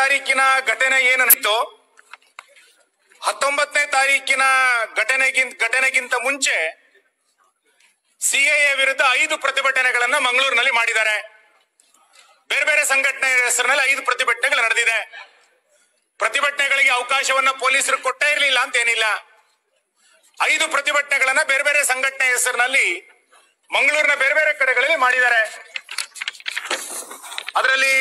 ತಾರೀಕಿನ ಘಟನೆ ಏನು ನಡೀತು ಹತ್ತೊಂಬತ್ತನೇ ತಾರೀಕಿನ ಘಟನೆಗಿಂತ ಘಟನೆಗಿಂತ ಮುಂಚೆ ಸಿಎಎ ವಿರುದ್ಧ ಐದು ಪ್ರತಿಭಟನೆಗಳನ್ನ ಮಂಗಳೂರಿನಲ್ಲಿ ಮಾಡಿದ್ದಾರೆ ಬೇರೆ ಬೇರೆ ಸಂಘಟನೆ ಹೆಸರಿನಲ್ಲಿ ಐದು ಪ್ರತಿಭಟನೆಗಳು ನಡೆದಿದೆ ಪ್ರತಿಭಟನೆಗಳಿಗೆ ಅವಕಾಶವನ್ನ ಪೊಲೀಸರು ಕೊಟ್ಟೇ ಇರಲಿಲ್ಲ ಅಂತ ಏನಿಲ್ಲ ಐದು ಪ್ರತಿಭಟನೆಗಳನ್ನ ಬೇರೆ ಬೇರೆ ಸಂಘಟನೆ ಹೆಸರಿನಲ್ಲಿ ಮಂಗಳೂರಿನ ಬೇರೆ ಬೇರೆ ಕಡೆಗಳಲ್ಲಿ ಮಾಡಿದ್ದಾರೆ ಅದರಲ್ಲಿ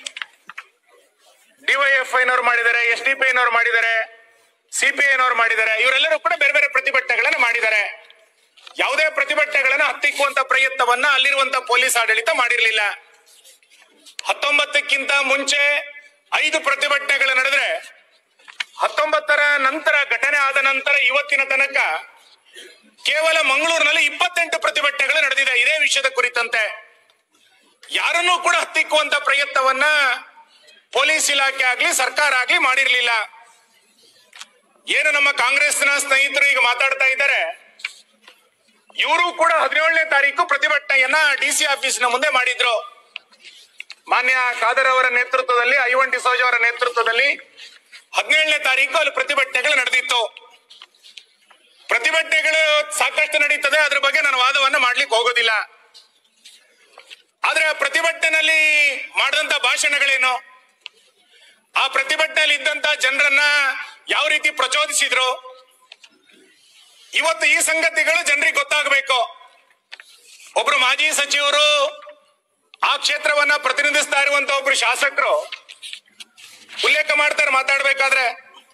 ಡಿವೈಎಫ್ಐನವರು ಮಾಡಿದ್ದಾರೆ ಎಸ್ ಡಿ ಪಿ ಐನವರು ಮಾಡಿದ್ದಾರೆ ಸಿಪಿಐನವರು ಮಾಡಿದ್ದಾರೆ ಇವರೆಲ್ಲರೂ ಕೂಡ ಬೇರೆ ಬೇರೆ ಪ್ರತಿಭಟನೆಗಳನ್ನು ಮಾಡಿದ್ದಾರೆ ಯಾವುದೇ ಪ್ರತಿಭಟನೆಗಳನ್ನು ಹತ್ತಿಕ್ಕುವಂತ ಪ್ರಯತ್ನವನ್ನ ಅಲ್ಲಿರುವಂತ ಪೊಲೀಸ್ ಆಡಳಿತ ಮಾಡಿರಲಿಲ್ಲ ಹತ್ತೊಂಬತ್ತಕ್ಕಿಂತ ಮುಂಚೆ ಐದು ಪ್ರತಿಭಟನೆಗಳು ನಡೆದ್ರೆ ಹತ್ತೊಂಬತ್ತರ ನಂತರ ಘಟನೆ ಆದ ನಂತರ ಇವತ್ತಿನ ತನಕ ಕೇವಲ ಮಂಗಳೂರಿನಲ್ಲಿ ಇಪ್ಪತ್ತೆಂಟು ಪ್ರತಿಭಟನೆಗಳು ನಡೆದಿದೆ ಇದೇ ವಿಷಯದ ಕುರಿತಂತೆ ಯಾರನ್ನೂ ಕೂಡ ಹತ್ತಿಕ್ಕುವಂತ ಪ್ರಯತ್ನವನ್ನ ಪೊಲೀಸ್ ಇಲಾಖೆ ಆಗ್ಲಿ ಸರ್ಕಾರ ಆಗ್ಲಿ ಮಾಡಿರ್ಲಿಲ್ಲ ಏನು ನಮ್ಮ ಕಾಂಗ್ರೆಸ್ನ ಸ್ನೇಹಿತರು ಈಗ ಮಾತಾಡ್ತಾ ಇದ್ದಾರೆ ಇವರು ಕೂಡ ಹದಿನೇಳನೇ ತಾರೀಕು ಪ್ರತಿಭಟನೆಯನ್ನ ಡಿ ಸಿ ಆಫೀಸ್ನ ಮುಂದೆ ಮಾಡಿದ್ರು ಮಾನ್ಯ ಖಾದರ್ ಅವರ ನೇತೃತ್ವದಲ್ಲಿ ಐವನ್ ಡಿಸೋಜ್ ಅವರ ನೇತೃತ್ವದಲ್ಲಿ ಹದಿನೇಳನೇ ತಾರೀಕು ಅಲ್ಲಿ ಪ್ರತಿಭಟನೆಗಳು ನಡೆದಿತ್ತು ಪ್ರತಿಭಟನೆಗಳು ಸಾಕಷ್ಟು ನಡೀತದೆ ಅದ್ರ ಬಗ್ಗೆ ನಾನು ವಾದವನ್ನ ಮಾಡ್ಲಿಕ್ಕೆ ಹೋಗೋದಿಲ್ಲ ಆದ್ರೆ ಆ ಪ್ರತಿಭಟನೆಯಲ್ಲಿ ಮಾಡಿದಂತ ಭಾಷಣಗಳೇನು ಆ ಪ್ರತಿಭಟನೆಯಲ್ಲಿ ಇದ್ದಂತ ಜನರನ್ನ ಯಾವ ರೀತಿ ಪ್ರಚೋದಿಸಿದ್ರು ಇವತ್ತು ಈ ಸಂಗತಿಗಳು ಜನರಿಗೆ ಗೊತ್ತಾಗಬೇಕು ಒಬ್ರು ಮಾಜಿ ಸಚಿವರು ಆ ಕ್ಷೇತ್ರವನ್ನ ಪ್ರತಿನಿಧಿಸ್ತಾ ಇರುವಂತ ಒಬ್ರು ಶಾಸಕರು ಉಲ್ಲೇಖ ಮಾಡ್ತಾರೆ ಮಾತಾಡ್ಬೇಕಾದ್ರೆ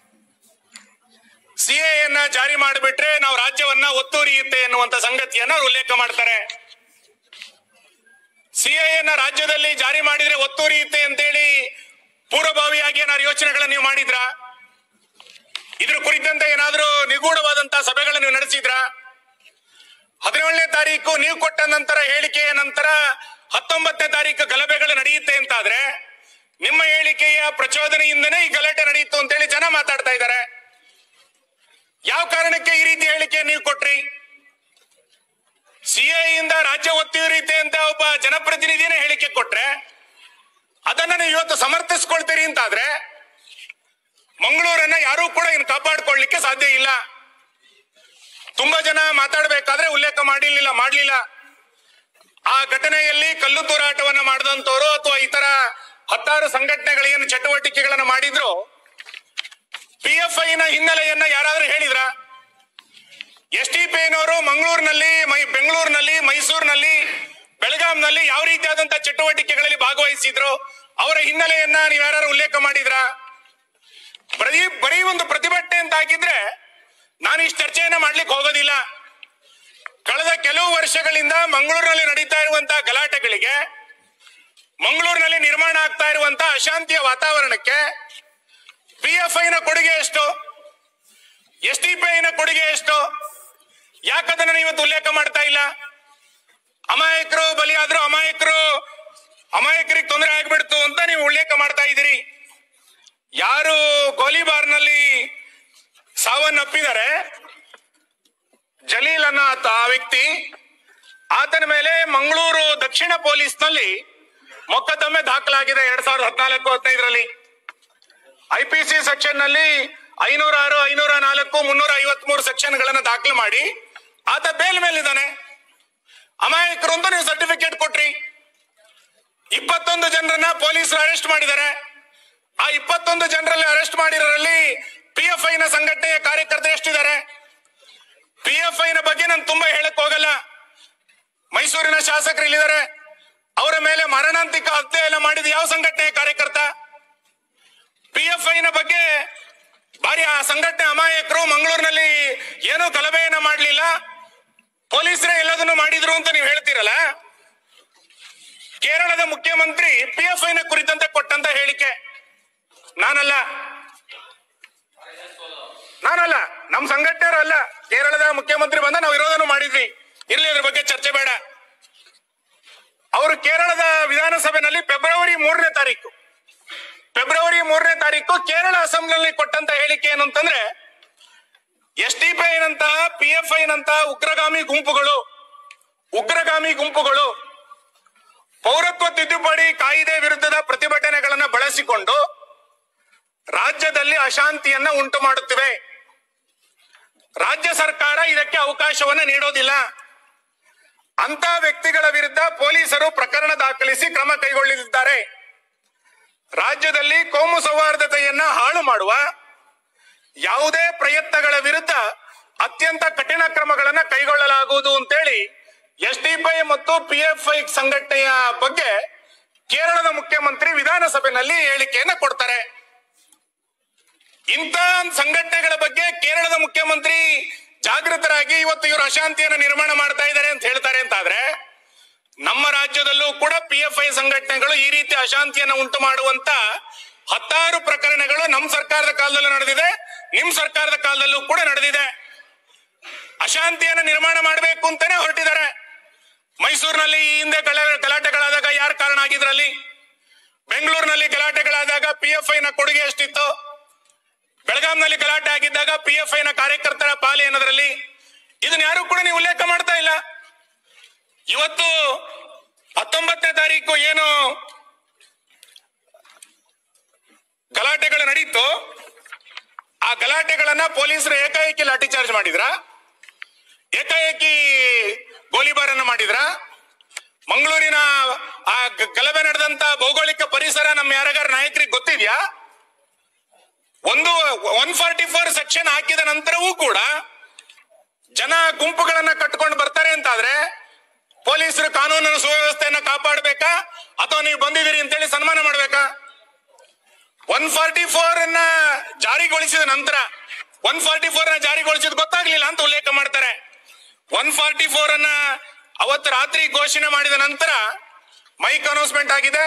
ಸಿಎಯನ್ನ ಜಾರಿ ಮಾಡಿಬಿಟ್ರೆ ನಾವು ರಾಜ್ಯವನ್ನ ಒತ್ತುವರಿಯುತ್ತೆ ಎನ್ನುವಂತ ಸಂಗತಿಯನ್ನ ಅವ್ರು ಉಲ್ಲೇಖ ಮಾಡ್ತಾರೆ ಸಿಎಯನ್ನ ರಾಜ್ಯದಲ್ಲಿ ಜಾರಿ ಮಾಡಿದ್ರೆ ಒತ್ತುವರಿಯುತ್ತೆ ಅಂತೇಳಿ ಪೂರ್ವಭಾವಿಯಾಗಿ ಏನಾದ್ರು ಯೋಚನೆಗಳನ್ನ ನೀವು ಮಾಡಿದ್ರಾ ಇದ್ರ ಕುರಿತಂತೆ ಏನಾದ್ರೂ ನಿಗೂಢವಾದಂತಹ ಸಭೆಗಳನ್ನ ನೀವು ನಡೆಸಿದ್ರ ಹದಿನೇಳನೇ ತಾರೀಕು ನೀವು ಕೊಟ್ಟ ನಂತರ ಹೇಳಿಕೆಯ ನಂತರ ಹತ್ತೊಂಬತ್ತನೇ ತಾರೀಕು ಗಲಭೆಗಳು ನಡೆಯುತ್ತೆ ಅಂತಾದ್ರೆ ನಿಮ್ಮ ಹೇಳಿಕೆಯ ಪ್ರಚೋದನೆಯಿಂದನೇ ಈ ಗಲಾಟೆ ನಡೆಯಿತು ಅಂತೇಳಿ ಜನ ಮಾತಾಡ್ತಾ ಇದ್ದಾರೆ ಯಾವ ಕಾರಣಕ್ಕೆ ಈ ರೀತಿ ಹೇಳಿಕೆ ನೀವು ಕೊಟ್ರಿ ಸಿಐ ಇಂದ ರಾಜ್ಯ ಒತ್ತಿರಿತೆ ಅಂತ ಒಬ್ಬ ಜನಪ್ರತಿನಿಧಿನೇ ಹೇಳಿಕೆ ಕೊಟ್ರೆ ಅದನ್ನ ನೀವು ಇವತ್ತು ಸಮರ್ಥಿಸ್ಕೊಳ್ತೀರಿ ಅಂತಾದ್ರೆ ಮಂಗಳೂರನ್ನ ಯಾರೂ ಕೂಡ ಇನ್ನು ಕಾಪಾಡ್ಕೊಳ್ಳಿಕ್ಕೆ ಸಾಧ್ಯ ಇಲ್ಲ ತುಂಬಾ ಜನ ಮಾತಾಡ್ಬೇಕಾದ್ರೆ ಉಲ್ಲೇಖ ಮಾಡಿರ್ಲಿಲ್ಲ ಮಾಡ್ಲಿಲ್ಲ ಆ ಘಟನೆಯಲ್ಲಿ ಕಲ್ಲು ತೂರಾಟವನ್ನ ಮಾಡಿದಂತವರು ಅಥವಾ ಇತರ ಹತ್ತಾರು ಸಂಘಟನೆಗಳು ಏನು ಚಟುವಟಿಕೆಗಳನ್ನ ಮಾಡಿದ್ರು ಪಿ ಎಫ್ ಐನ ಹಿನ್ನೆಲೆಯನ್ನ ಯಾರಾದ್ರೂ ಹೇಳಿದ್ರ ಎಸ್ ಟಿ ಪಿ ಐನವರು ಮಂಗಳೂರಿನಲ್ಲಿ ಮೈ ಬೆಂಗಳೂರಿನಲ್ಲಿ ಮೈಸೂರಿನಲ್ಲಿ ಬೆಳಗಾಂನಲ್ಲಿ ಯಾವ ರೀತಿಯಾದಂತ ಚಟುವಟಿಕೆಗಳಲ್ಲಿ ಭಾಗವಹಿಸಿದ್ರು ಅವರ ಹಿನ್ನೆಲೆಯನ್ನ ನೀವು ಯಾರು ಉಲ್ಲೇಖ ಮಾಡಿದ್ರಾ ಬರೀ ಬರೀ ಒಂದು ಪ್ರತಿಭಟನೆ ಅಂತ ಆಗಿದ್ರೆ ನಾನು ಇಷ್ಟು ಚರ್ಚೆಯನ್ನ ಮಾಡ್ಲಿಕ್ಕೆ ಹೋಗೋದಿಲ್ಲ ಕಳೆದ ಕೆಲವು ವರ್ಷಗಳಿಂದ ಮಂಗಳೂರಿನಲ್ಲಿ ನಡೀತಾ ಇರುವಂತಹ ಗಲಾಟೆಗಳಿಗೆ ಮಂಗಳೂರಿನಲ್ಲಿ ನಿರ್ಮಾಣ ಆಗ್ತಾ ಇರುವಂತಹ ಅಶಾಂತಿಯ ವಾತಾವರಣಕ್ಕೆ ಪಿ ಎಫ್ ಐನ ಕೊಡುಗೆ ಎಷ್ಟು ಎಸ್ ಟಿ ಪಿ ಐನ ಕೊಡುಗೆ ಎಷ್ಟು ಯಾಕದನ್ನ ನೀವು ಇವತ್ತು ಉಲ್ಲೇಖ ಮಾಡ್ತಾ ಇಲ್ಲ ಅಮಾಯಕರು ಬಲಿಯಾದ್ರು ಅಮಾಯಕರು ಅಮಾಯಕರಿಗೆ ತೊಂದರೆ ಆಗ್ಬಿಡ್ತು ಅಂತ ನೀವು ಉಲ್ಲೇಖ ಮಾಡ್ತಾ ಇದ್ದೀರಿ ಯಾರು ಗೋಲಿಬಾರ್ನಲ್ಲಿ ಸಾವನ್ನಪ್ಪಿದ್ದಾರೆ ಜಲೀಲ್ ಅನ್ನೋ ಆತ ಆ ವ್ಯಕ್ತಿ ಆತನ ಮೇಲೆ ಮಂಗಳೂರು ದಕ್ಷಿಣ ಪೊಲೀಸ್ನಲ್ಲಿ ಮೊಕದ್ದಮೆ ದಾಖಲಾಗಿದೆ ಎರಡ್ ಸಾವಿರದ ಹದಿನಾಲ್ಕು ಹದಿನೈದರಲ್ಲಿ ಐಪಿಸಿ ಸೆಕ್ಷನ್ ನಲ್ಲಿ ಐನೂರ ಆರು ಐನೂರ ನಾಲ್ಕು ಮುನ್ನೂರ ಐವತ್ ಮೂರು ಸೆಕ್ಷನ್ ಗಳನ್ನ ದಾಖಲು ಮಾಡಿ ಆತ ಬೇಲ್ ಮೇಲಿದ್ದಾನೆ ಅಮಾಯಕರು ಅಂತ ನೀವು ಸರ್ಟಿಫಿಕೇಟ್ ಕೊಟ್ರಿ ಇಪ್ಪತ್ತೊಂದು ಜನರನ್ನ ಪೊಲೀಸರು ಅರೆಸ್ಟ್ ಮಾಡಿದ್ದಾರೆ ಆ ಇಪ್ಪತ್ತೊಂದು ಜನರಲ್ಲಿ ಅರೆಸ್ಟ್ ಮಾಡಿರೋರಲ್ಲಿ ಪಿ ಎಫ್ ಐನ ಸಂಘಟನೆಯ ಕಾರ್ಯಕರ್ತರು ಎಷ್ಟಿದ್ದಾರೆ ಪಿ ಎಫ್ ಐನ ಬಗ್ಗೆ ನಾನು ತುಂಬಾ ಹೇಳಕ್ ಹೋಗಲ್ಲ ಮೈಸೂರಿನ ಶಾಸಕರು ಇಲ್ಲಿದ್ದಾರೆ ಅವರ ಮೇಲೆ ಮರಣಾಂತಿಕ ಹತ್ಯೆ ಎಲ್ಲ ಮಾಡಿದ ಯಾವ ಸಂಘಟನೆಯ ಕಾರ್ಯಕರ್ತ ಪಿ ಎಫ್ ಐನ ಬಗ್ಗೆ ಬಾರಿ ಆ ಸಂಘಟನೆ ಅಮಾಯಕರು ಮಂಗಳೂರಿನಲ್ಲಿ ಏನೂ ಗಲಭೆಯನ್ನ ಮಾಡಲಿಲ್ಲ ಪೊಲೀಸರೇ ಎಲ್ಲದನ್ನು ಮಾಡಿದ್ರು ಅಂತ ನೀವು ಹೇಳ್ತೀರಲ್ಲ ಕೇರಳದ ಮುಖ್ಯಮಂತ್ರಿ ಪಿ ಎಫ್ ಐನ ಕುರಿತಂತೆ ಕೊಟ್ಟಂತ ಹೇಳಿಕೆ ನಾನಲ್ಲ ನಾನಲ್ಲ ನಮ್ ಸಂಘಟನೆಯವರು ಅಲ್ಲ ಕೇರಳದ ಮುಖ್ಯಮಂತ್ರಿ ಬಂದ ನಾವು ವಿರೋಧನೂ ಮಾಡಿದ್ವಿ ಇರ್ಲಿ ಅದ್ರ ಬಗ್ಗೆ ಚರ್ಚೆ ಬೇಡ ಅವರು ಕೇರಳದ ವಿಧಾನಸಭೆಯಲ್ಲಿ ಫೆಬ್ರವರಿ ಮೂರನೇ ತಾರೀಕು ಫೆಬ್ರವರಿ ಮೂರನೇ ತಾರೀಕು ಕೇರಳ ಅಸೆಂಬ್ಲಿಯಲ್ಲಿ ಕೊಟ್ಟಂತ ಹೇಳಿಕೆ ಏನು ಅಂತಂದ್ರೆ ಎಸ್ ಟಿ ಪಿ ಐನಂತಹ ಪಿ ಎಫ್ ಐನಂತಹ ಉಗ್ರಗಾಮಿ ಗುಂಪುಗಳು ಉಗ್ರಗಾಮಿ ಗುಂಪುಗಳು ಪೌರತ್ವ ತಿದ್ದುಪಡಿ ಕಾಯ್ದೆ ವಿರುದ್ಧದ ಪ್ರತಿಭಟನೆಗಳನ್ನ ಬಳಸಿಕೊಂಡು ರಾಜ್ಯದಲ್ಲಿ ಅಶಾಂತಿಯನ್ನ ಉಂಟು ಮಾಡುತ್ತಿವೆ ರಾಜ್ಯ ಸರ್ಕಾರ ಇದಕ್ಕೆ ಅವಕಾಶವನ್ನ ನೀಡೋದಿಲ್ಲ ಅಂತ ವ್ಯಕ್ತಿಗಳ ವಿರುದ್ಧ ಪೊಲೀಸರು ಪ್ರಕರಣ ದಾಖಲಿಸಿ ಕ್ರಮ ಕೈಗೊಳ್ಳಲಿದ್ದಾರೆ ರಾಜ್ಯದಲ್ಲಿ ಕೋಮು ಸೌಹಾರ್ದತೆಯನ್ನ ಹಾಳು ಮಾಡುವ ಯಾವುದೇ ಪ್ರಯತ್ನಗಳ ವಿರುದ್ಧ ಅತ್ಯಂತ ಕಠಿಣ ಕ್ರಮಗಳನ್ನ ಕೈಗೊಳ್ಳಲಾಗುವುದು ಅಂತೇಳಿ ಎಸ್ಡಿಪಿಐ ಮತ್ತು ಪಿಎಫ್ಐ ಸಂಘಟನೆಯ ಬಗ್ಗೆ ಕೇರಳದ ಮುಖ್ಯಮಂತ್ರಿ ವಿಧಾನಸಭೆಯಲ್ಲಿ ಹೇಳಿಕೆಯನ್ನ ಕೊಡ್ತಾರೆ ಇಂಥ ಸಂಘಟನೆಗಳ ಬಗ್ಗೆ ಕೇರಳದ ಮುಖ್ಯಮಂತ್ರಿ ಜಾಗೃತರಾಗಿ ಇವತ್ತು ಇವರು ಅಶಾಂತಿಯನ್ನು ನಿರ್ಮಾಣ ಮಾಡ್ತಾ ಇದ್ದಾರೆ ಅಂತ ಹೇಳ್ತಾರೆ ಅಂತಾದ್ರೆ ನಮ್ಮ ರಾಜ್ಯದಲ್ಲೂ ಕೂಡ ಪಿಎಫ್ಐ ಸಂಘಟನೆಗಳು ಈ ರೀತಿ ಅಶಾಂತಿಯನ್ನು ಉಂಟು ಮಾಡುವಂತ ಹತ್ತಾರು ಪ್ರಕರಣಗಳು ನಮ್ಮ ಸರ್ಕಾರದ ಕಾಲದಲ್ಲೂ ನಡೆದಿದೆ ನಿಮ್ ಸರ್ಕಾರದ ಕಾಲದಲ್ಲೂ ಕೂಡ ನಡೆದಿದೆ ಅಶಾಂತಿಯನ್ನು ನಿರ್ಮಾಣ ಮಾಡಬೇಕು ಅಂತಾನೆ ಹೊರಟಿದ್ದಾರೆ ಮೈಸೂರಿನಲ್ಲಿ ಈ ಹಿಂದೆ ಗಲ- ಗಲಾಟೆಗಳಾದಾಗ ಯಾರು ಕಾರಣ ಆಗಿದ್ರಲ್ಲಿ ಬೆಂಗಳೂರಿನಲ್ಲಿ ಗಲಾಟೆಗಳಾದಾಗ ಪಿಎಫ್ಐ ನ ಕೊಡುಗೆ ಎಷ್ಟಿತ್ತು ಬೆಳಗಾಂನಲ್ಲಿ ಗಲಾಟೆ ಆಗಿದ್ದಾಗ ಪಿಎಫ್ಐ ನ ಕಾರ್ಯಕರ್ತರ ಪಾಲಿ ಅನ್ನೋದ್ರಲ್ಲಿ ಇದನ್ನ ಯಾರು ಕೂಡ ನೀವು ಉಲ್ಲೇಖ ಮಾಡ್ತಾ ಇಲ್ಲ ಇವತ್ತು ಹತ್ತೊಂಬತ್ತನೇ ತಾರೀಕು ಏನು ಗಲಾಟೆಗಳು ನಡೀತು ಆ ಗಲಾಟೆಗಳನ್ನ ಪೊಲೀಸರು ಏಕಾಏಕಿ ಲಾಠಿ ಚಾರ್ಜ್ ಮಾಡಿದ್ರ ಏಕಾಏಕಿ ಗೋಲಿಬಾರನ್ನ ಮಾಡಿದ್ರ ಮಂಗಳೂರಿನ ಆ ಗ- ಗಲಭೆ ನಡೆದಂತ ಭೌಗೋಳಿಕ ಪರಿಸರ ನಮ್ಮ ಯಾರಿಗಾರ ನಾಯಕರಿಗೆ ಗೊತ್ತಿದ್ಯಾ ಒಂದು ಒನ್ ಫಾರ್ಟಿ ಫೋರ್ ಸೆಕ್ಷನ್ ಹಾಕಿದ ನಂತರವೂ ಕೂಡ ಜನ ಗುಂಪುಗಳನ್ನ ಕಟ್ಕೊಂಡು ಬರ್ತಾರೆ ಅಂತಾದ್ರೆ ಪೊಲೀಸರು ಕಾನೂನಿನ ಸುವ್ಯವಸ್ಥೆಯನ್ನ ಕಾಪಾಡಬೇಕಾ ಅಥವಾ ನೀವು ಬಂದಿದ್ದೀರಿ ಅಂತೇಳಿ ಸನ್ಮಾನ ಮಾಡ್ಬೇಕಾ ಒನ್ ಫಾರ್ಟಿ ಫೋರ್ ಅನ್ನ ಜಾರಿಗೊಳಿಸಿದ ನಂತರ ಒನ್ ಫಾರ್ಟಿ ಫೋರ್ ನ ಜಾರಿಗೊಳಿಸಿದ ಗೊತ್ತಾಗ್ಲಿಲ್ಲ ಅಂತ ಉಲ್ಲೇಖ ಮಾಡ್ತಾರೆ ಒನ್ ಫಾರ್ಟಿ ಫೋರ್ ಅನ್ನ ಅವತ್ತು ರಾತ್ರಿ ಘೋಷಣೆ ಮಾಡಿದ ನಂತರ ಮೈಕ್ ಅನೌನ್ಸ್ಮೆಂಟ್ ಆಗಿದೆ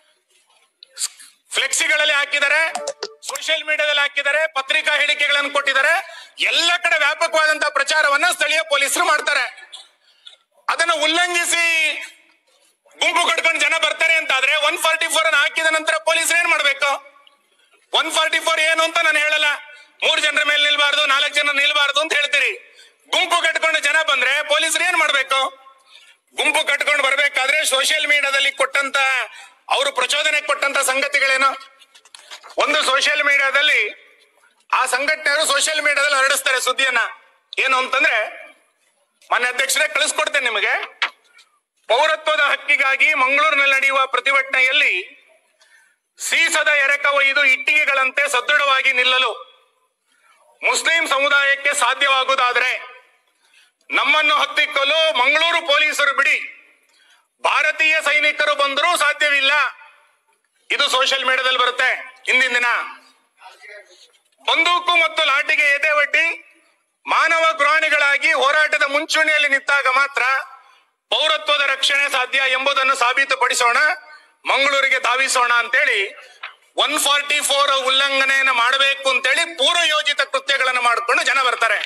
ಫ್ಲೆಕ್ಸಿಗಳಲ್ಲಿ ಹಾಕಿದ್ದಾರೆ ಸೋಷಿಯಲ್ ಮೀಡಿಯಾದಲ್ಲಿ ಹಾಕಿದ್ದಾರೆ ಪತ್ರಿಕಾ ಹೇಳಿಕೆಗಳನ್ನು ಕೊಟ್ಟಿದ್ದಾರೆ ಎಲ್ಲ ಕಡೆ ವ್ಯಾಪಕವಾದಂತಹ ಪ್ರಚಾರವನ್ನ ಸ್ಥಳೀಯ ಪೊಲೀಸರು ಮಾಡ್ತಾರೆ ಅದನ್ನ ಉಲ್ಲಂಘಿಸಿ ಗುಂಪು ಕಟ್ಕೊಂಡು ಜನ ಬರ್ತಾರೆ ಅಂತಾದ್ರೆ ಒನ್ ಫಾರ್ಟಿ ಫೋರ್ ಅನ್ನ ಹಾಕಿದ ನಂತರ ಪೊಲೀಸರು ಏನ್ ಮಾಡ್ಬೇಕು ಒನ್ ಫಾರ್ಟಿ ಫೋರ್ ಏನು ಅಂತ ನಾನು ಹೇಳಲ್ಲ ಮೂರ್ ಜನರ ಮೇಲೆ ನಿಲ್ಬಾರ್ದು ನಾಲ್ಕು ಜನ ನಿಲ್ಬಾರ್ದು ಅಂತ ಹೇಳ್ತೀರಿ ಗುಂಪು ಕಟ್ಕೊಂಡು ಜನ ಬಂದ್ರೆ ಪೊಲೀಸರು ಏನ್ ಮಾಡ್ಬೇಕು ಗುಂಪು ಕಟ್ಕೊಂಡು ಬರ್ಬೇಕಾದ್ರೆ ಸೋಷಿಯಲ್ ಮೀಡಿಯಾದಲ್ಲಿ ಕೊಟ್ಟಂತ ಅವರು ಪ್ರಚೋದನೆ ಕೊಟ್ಟಂತ ಸಂಗತಿಗಳೇನು ಒಂದು ಸೋಷಿಯಲ್ ಮೀಡಿಯಾದಲ್ಲಿ ಆ ಸಂಘಟನೆಯವರು ಸೋಷಿಯಲ್ ಮೀಡಿಯಾದಲ್ಲಿ ಹರಡಿಸ್ತಾರೆ ಸುದ್ದಿಯನ್ನ ಏನು ಅಂತಂದ್ರೆ ಮಾನ್ಯ ಅಧ್ಯಕ್ಷರೇ ಕಳಿಸ್ಕೊಡ್ತೇನೆ ನಿಮಗೆ ಪೌರತ್ವದ ಹಕ್ಕಿಗಾಗಿ ಮಂಗಳೂರಿನಲ್ಲಿ ನಡೆಯುವ ಪ್ರತಿಭಟನೆಯಲ್ಲಿ ಸೀಸದ ಎರಕ ಒಯ್ದು ಇಟ್ಟಿಗೆಗಳಂತೆ ಸದೃಢವಾಗಿ ನಿಲ್ಲಲು ಮುಸ್ಲಿಂ ಸಮುದಾಯಕ್ಕೆ ಸಾಧ್ಯವಾಗುವುದಾದರೆ ನಮ್ಮನ್ನು ಹತ್ತಿಕ್ಕಲು ಮಂಗಳೂರು ಪೊಲೀಸರು ಬಿಡಿ ಭಾರತೀಯ ಸೈನಿಕರು ಬಂದರೂ ಸಾಧ್ಯವಿಲ್ಲ ಇದು ಸೋಷಿಯಲ್ ಮೀಡಿಯಾದಲ್ಲಿ ಬರುತ್ತೆ ಹಿಂದಿನ ದಿನ ಬಂದೂಕು ಮತ್ತು ಲಾಠಿಗೆ ಎದೆ ಒಡ್ಡಿ ಮಾನವ ಗೃಹಾಣಿಗಳಾಗಿ ಹೋರಾಟದ ಮುಂಚೂಣಿಯಲ್ಲಿ ನಿಂತಾಗ ಮಾತ್ರ ಪೌರತ್ವದ ರಕ್ಷಣೆ ಸಾಧ್ಯ ಎಂಬುದನ್ನು ಸಾಬೀತುಪಡಿಸೋಣ ಮಂಗಳೂರಿಗೆ ಧಾವಿಸೋಣ ಅಂತೇಳಿ ಒನ್ ಫಾರ್ಟಿ ಫೋರ್ ಉಲ್ಲಂಘನೆಯನ್ನು ಮಾಡಬೇಕು ಅಂತೇಳಿ ಪೂರ್ವ ಯೋಜಿತ ಕೃತ್ಯಗಳನ್ನು ಮಾಡಿಕೊಂಡು ಜನ ಬರ್ತಾರೆ